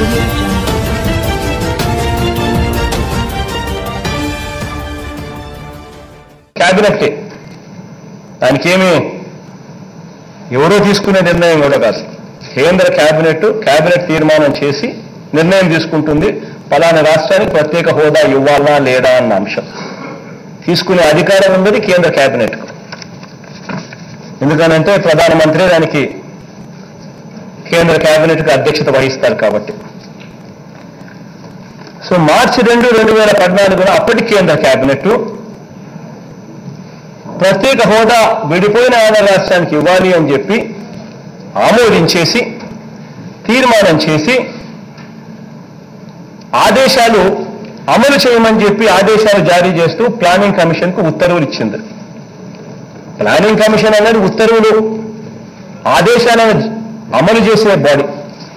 audio jungle. Cabinet దానికేమి ఎవరో తీసుకునే నిర్ణయం కూడా కాదు కేంద్ర క్యాబినెట్ క్యాబినెట్ తీర్మానం చేసి నిర్ణయం తీసుకుంటుంది పలానా రాష్ట్రానికి ప్రత్యేక హోదా ఇవ్వాలా లేదా అన్న అంశం తీసుకునే అధికారం ఉన్నది కేంద్ర క్యాబినెట్కు ఎందుకనంటే ప్రధానమంత్రి దానికి కేంద్ర క్యాబినెట్కి అధ్యక్షత వహిస్తారు కాబట్టి సో మార్చి రెండు రెండు వేల పద్నాలుగున అప్పటి కేంద్ర క్యాబినెట్ ప్రత్యేక హోదా విడిపోయిన ఆంధ్ర రాష్ట్రానికి ఇవ్వాలి అని చెప్పి ఆమోదించేసి తీర్మానం చేసి ఆదేశాలు అమలు చేయమని చెప్పి ఆదేశాలు జారీ చేస్తూ ప్లానింగ్ కమిషన్కు ఉత్తర్వులు ఇచ్చింది ప్లానింగ్ కమిషన్ అనేది ఉత్తర్వులు ఆదేశాలను అమలు చేసే బాడీ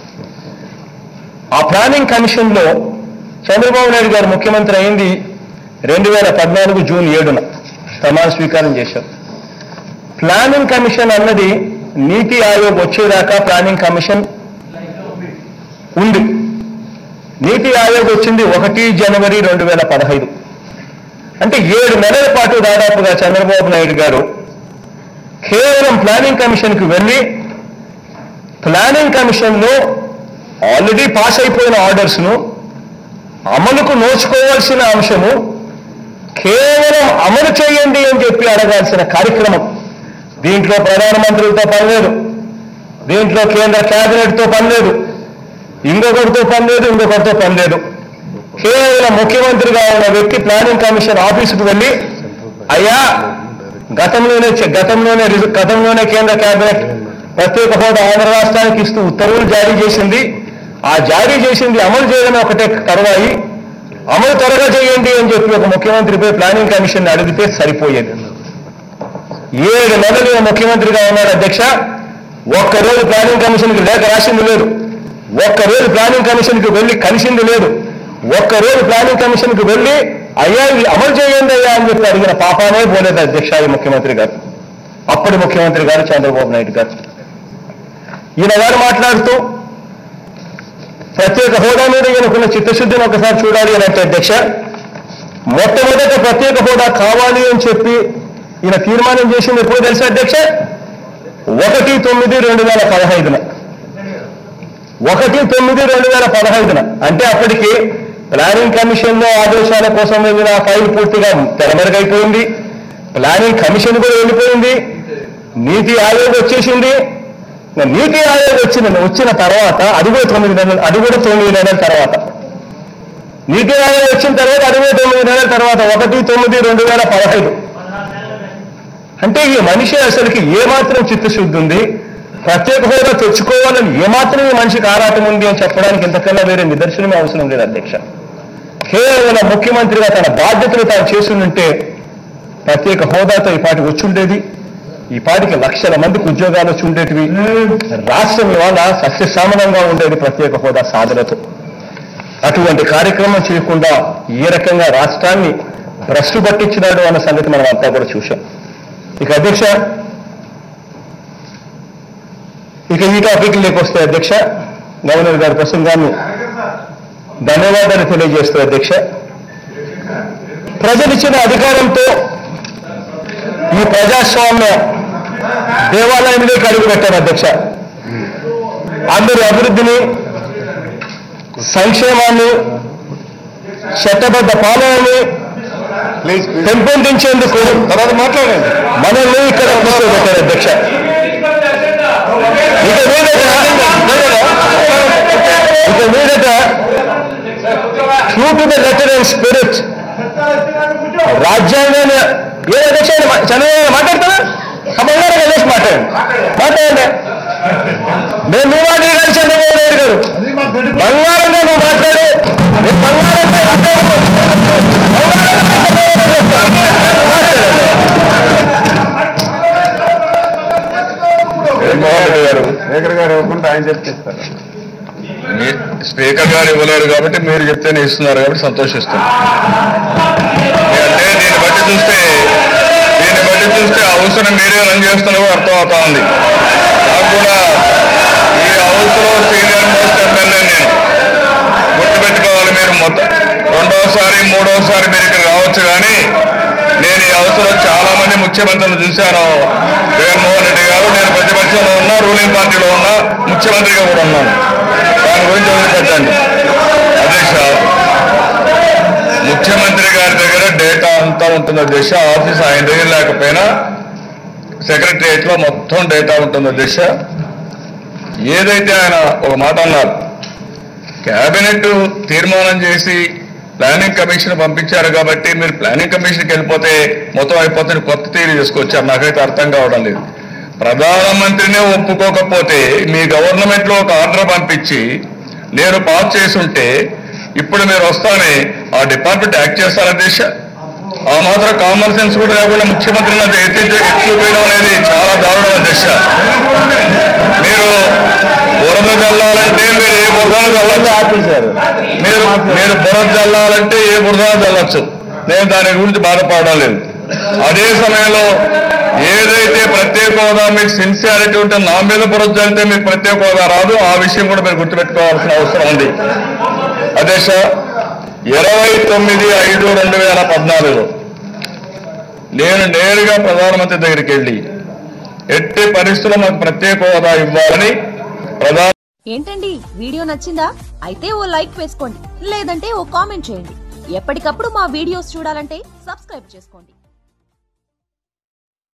ఆ ప్లానింగ్ కమిషన్లో చంద్రబాబు నాయుడు గారు ముఖ్యమంత్రి అయింది రెండు వేల పద్నాలుగు జూన్ ఏడున ప్రమాణ స్వీకారం చేశారు ప్లానింగ్ కమిషన్ అన్నది నీతి ఆయోగ్ వచ్చేదాకా ప్లానింగ్ కమిషన్ ఉంది నీతి ఆయోగ్ వచ్చింది ఒకటి జనవరి రెండు వేల పదహైదు అంటే ఏడు నెలల పాటు దాదాపుగా చంద్రబాబు నాయుడు గారు కేవలం ప్లానింగ్ కమిషన్కి వెళ్ళి ప్లానింగ్ కమిషన్లో ఆల్రెడీ పాస్ అయిపోయిన ఆర్డర్స్ను అమలుకు నోచుకోవాల్సిన అంశము కేవలం అమలు చేయండి అని చెప్పి అడగాల్సిన కార్యక్రమం దీంట్లో ప్రధానమంత్రులతో పని లేదు దీంట్లో కేంద్ర కేబినెట్తో పని లేదు ఇంకొకరితో పని లేదు ఇంకొకరితో పని లేదు కేవలం ముఖ్యమంత్రిగా ఉన్న వ్యక్తి ప్లానింగ్ కమిషన్ ఆఫీసుకు వెళ్ళి అయ్యా గతంలోనే చె- గతంలోనే రిజ- గతంలోనే కేంద్ర కేబినెట్ ప్రత్యేక హోదా ఆంధ్ర రాష్ట్రానికి ఇస్తూ ఉత్తర్వులు జారీ చేసింది ఆ జారీ చేసింది అమలు చేయడం ఒకటే కరవాయి అమలు త్వరగా చేయండి అని చెప్పి ఒక ముఖ్యమంత్రిపై ప్లానింగ్ కమిషన్ అడిగితే సరిపోయేది ఏడు నెలలు ఈయన ముఖ్యమంత్రిగా ఉన్నాడు అధ్యక్ష ఒక్కరోజు ప్లానింగ్ కమిషన్కి లేఖ రాసింది లేదు ఒక్కరోజు ప్లానింగ్ కమిషన్కి వెళ్ళి కలిసింది లేదు ఒక్కరోజు ప్లానింగ్ కమిషన్కి వెళ్ళి అయ్యా ఇది అమలు చేయండి అయ్యా అని చెప్పి అడిగిన పాపానే పోలేదు అధ్యక్ష ఈ ముఖ్యమంత్రి గారు అప్పటి ముఖ్యమంత్రి గారు చంద్రబాబు నాయుడు గారు ఈయన గారు మాట్లాడుతూ ప్రత్యేక హోదా మీద ఈయనకున్న చిత్తశుద్ధిని ఒకసారి చూడాలి అని అంటే అధ్యక్ష మొట్టమొదట ప్రత్యేక హోదా కావాలి అని చెప్పి ఈయన తీర్మానం చేసింది ఎప్పుడు తెలుసా అధ్యక్ష ఒకటి తొమ్మిది రెండు వేల పదహైదున ఒకటి తొమ్మిది రెండు వేల పదహైదున అంటే అప్పటికి ప్లానింగ్ కమిషన్లో ఆదేశాల కోసం వెళ్ళిన ఆ ఫైల్ పూర్తిగా తెరమరుగైపోయింది ప్లానింగ్ కమిషన్ కూడా వెళ్ళిపోయింది నీతి ఆయోగ్ వచ్చేసింది ఇంకా నీతి ఆయోగ్ వచ్చిన వచ్చిన తర్వాత అది కూడా తొమ్మిది నెలలు అది కూడా తొమ్మిది నెలల తర్వాత నీతి ఆయోగ్ వచ్చిన తర్వాత అది కూడా తొమ్మిది నెలల తర్వాత ఒకటి తొమ్మిది రెండు వేల పదహైదు అంటే ఈ మనిషి అసలుకి ఏమాత్రం చిత్తశుద్ధి ఉంది ప్రత్యేక హోదా తెచ్చుకోవాలని ఏమాత్రం ఈ మనిషికి ఆరాటం ఉంది అని చెప్పడానికి ఇంతకన్నా వేరే నిదర్శనమే అవసరం లేదు అధ్యక్ష కేవలం ముఖ్యమంత్రిగా తన బాధ్యతలు తాను చేస్తుంటే ప్రత్యేక హోదాతో ఈ పాటికి వచ్చి ఉండేది ఈ పాటికి లక్షల మందికి ఉద్యోగాలు వచ్చి ఉండేటివి రాష్ట్రం ఇవాళ సస్యశ్యామలంగా ఉండేది ప్రత్యేక హోదా సాధనతో అటువంటి కార్యక్రమం చేయకుండా ఏ రకంగా రాష్ట్రాన్ని భ్రష్టు పట్టించినాడు అన్న సంగతి మనం అంతా కూడా చూశాం ఇక అధ్యక్ష ఇక ఈ టాపిక్ లేకొస్తే అధ్యక్ష గవర్నర్ గారి ప్రసంగాన్ని ధన్యవాదాలు తెలియజేస్తూ అధ్యక్ష ప్రజలిచ్చిన అధికారంతో ఈ ప్రజాస్వామ్య దేవాలయంలోకి అడుగు పెట్టారు అధ్యక్ష అందరి అభివృద్ధిని సంక్షేమాన్ని చట్టబద్ధ పాలనని పెంపొందించేందుకు తర్వాత మాట్లాడండి మనల్ని ఇక్కడ కూర్చోబెట్టారు అధ్యక్ష ఇక మీదట ఇక మీదట true to the letter and spirit రాజ్యాంగాన్ని ఏ అధ్యక్ష చంద్రబాబు మాట్లాడతారా ఆ బంగారం కలిసి మాట్లాడండి మాట్లాడండి మేము మీ మాట కానీ చంద్రబాబు నాయుడు గారు బంగారంగా నువ్వు మాట్లాడు నేను బంగారంగా మాట్లాడు జగన్మోహన్ రెడ్డి గారు శేఖర్ గారు ఇవ్వకుండా ఆయన చెప్తేస్తారు మీ స్పీకర్ గారు ఇవ్వలేరు కాబట్టి మీరు చెప్తేనే ఇస్తున్నారు కాబట్టి సంతోషిస్తున్నాను అంటే దీన్ని బట్టి చూస్తే దీన్ని బట్టి చూస్తే ఆ అవసరం మీరే రన్ చేస్తున్నారో అర్థం అవుతా ఉంది నాకు కూడా ఈ హౌస్ లో సీనియర్ మోస్ట్ ఎమ్మెల్యే నేను ముఖ్యమంత్రిని చూశాను జగన్మోహన్ రెడ్డి గారు నేను ప్రతిపక్షంలో ఉన్నా రూలింగ్ పార్టీలో ఉన్నా ముఖ్యమంత్రిగా కూడా ఉన్నాను దాని గురించి వదిలిపెట్టండి అధ్యక్ష ముఖ్యమంత్రి గారి దగ్గర డేటా అంతా ఉంటుంది అధ్యక్ష ఆఫీస్ ఆయన దగ్గర లేకపోయినా సెక్రటరియట్ లో మొత్తం డేటా ఉంటుంది అధ్యక్ష ఏదైతే ఆయన ఒక మాట అన్నారు కేబినెట్ తీర్మానం చేసి ప్లానింగ్ కమిషన్ పంపించారు కాబట్టి మీరు ప్లానింగ్ కమిషన్కి వెళ్ళిపోతే మొత్తం అయిపోతుంది కొత్త తీరు తీసుకొచ్చారు నాకైతే అర్థం కావడం లేదు ప్రధానమంత్రినే ఒప్పుకోకపోతే మీ గవర్నమెంట్ లో ఒక ఆర్డర్ పంపించి నేను పాస్ చేసుంటే ఇప్పుడు మీరు వస్తానే ఆ డిపార్ట్మెంట్ యాక్ట్ చేస్తారా దేశ ఆ మాత్రం కామన్ సెన్స్ కూడా లేకుండా ముఖ్యమంత్రిని అది ఎత్తి ఎత్తుకుపోయడం అనేది చాలా దారుణమైన దశ మీరు బురద చల్లాలంటే మీరు ఏ బురద చల్లచ్చు ఆపేశారు మీరు మీరు బురద చల్లాలంటే ఏ బురద చల్లచ్చు నేను దాని గురించి బాధపడడం లేదు అదే సమయంలో ఏదైతే ప్రత్యేక హోదా మీకు సిన్సియారిటీ ఉంటే నా మీద బురద చల్లితే మీకు ప్రత్యేక హోదా రాదు ఆ విషయం కూడా మీరు గుర్తుపెట్టుకోవాల్సిన అవసరం ఉంది అదే సార్ ఇరవై తొమ్మిది ఐదు రెండు వేల పద్నాలుగు నేను నేరుగా ప్రధానమంత్రి దగ్గరికి వెళ్ళి ఎట్టి పరిస్థితుల్లో మాకు ప్రత్యేక హోదా ఇవ్వాలని ప్రధాన ఏంటండి వీడియో నచ్చిందా అయితే ఓ లైక్ వేసుకోండి లేదంటే ఓ కామెంట్ చేయండి ఎప్పటికప్పుడు మా వీడియోస్ చూడాలంటే సబ్స్క్రైబ్ చేసుకోండి